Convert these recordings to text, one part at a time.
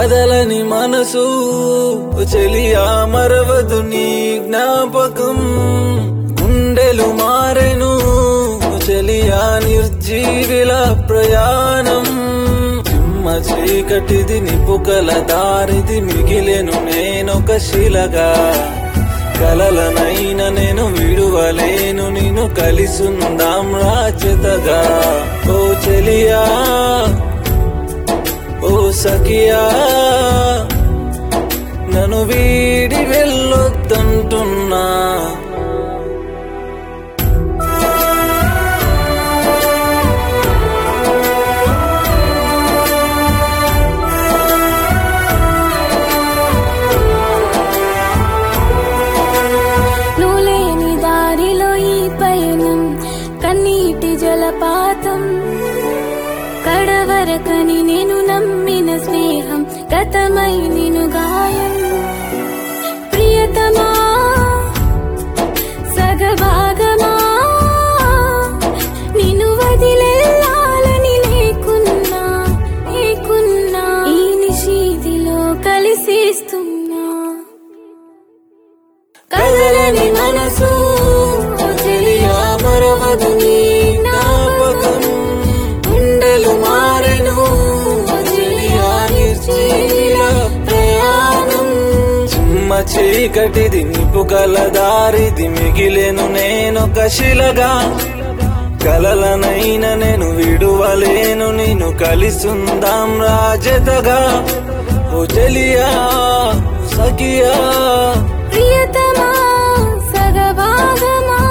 కదలని మనసు చెలియా మరవదు నీ జ్ఞాపకం గుండెలు మారెను చెలియా నిర్జీవిల ప్రయాణం చిమ్మ చీకటిది నిపుకల దారిది మిగిలెను నేనొక శిలగా కలలనైన నేను విడువలేను నిన్ను కలిసుందాం రాజతగా ఓ చెలియా ఓ సఖియా నన్ను వీడి వెళ్ళొద్దంటున్నా నువ్వు లేని దారిలో ఈ పయనం కన్నీటి జలపాతం కడవరకని నేను నమ్మిన స్నేహం గతమై నిను గాయం ప్రియతమా సగభాగమా నిన్ను వదిలేయాలని లేకున్నా లేకున్నా ఈ నిషీదిలో కలిసిస్తున్నా కదలని మనసు చెలియా మరవదు నీ జ్ఞాపకం గుండెలు మారెను చెలియా నిర్జీల ప్రయాణం చిమ్మ చీకటిది నిపుకల దారిది మిగిలెను నేనొక శిలగా కలలనైన నేను విడువలేను నిన్ను కలిసుందాం రాజతగా ఓ చెలియా సఖియా ప్రియతమా సగభాగమా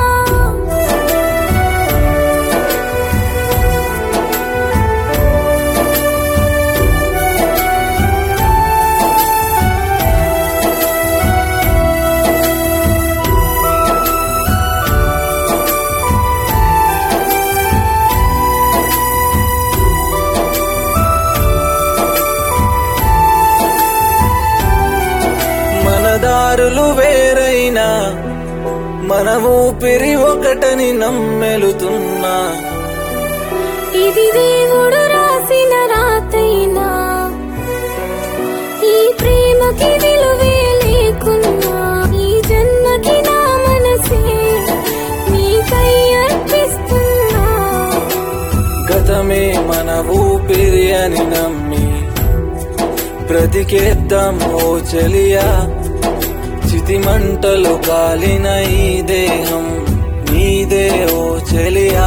మన దారులు వేరైనా మన ఊపిరి ఒకటని నమ్మెలుతున్నా ఇది దేవుడు రాసిన రాతైనా ఈ ప్రేమకి విలువే లేకున్నా ఈ జన్మకి నా మనసే నీకై అర్పిస్తున్నా గతమే మన ఊపిరి అని నమ్మి బ్రతికేద్దాం ఓ చెలియా చితి మంటలు కాలిన ఈ దేహం నీదే ఓ చెలియా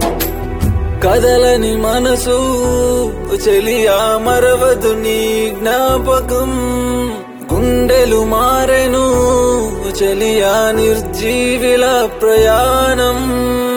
కదలని మనసు చెలియా మరవదు నీ జ్ఞాపకం గుండెలు మారెను చెలియా నిర్జీవిల ప్రయాణం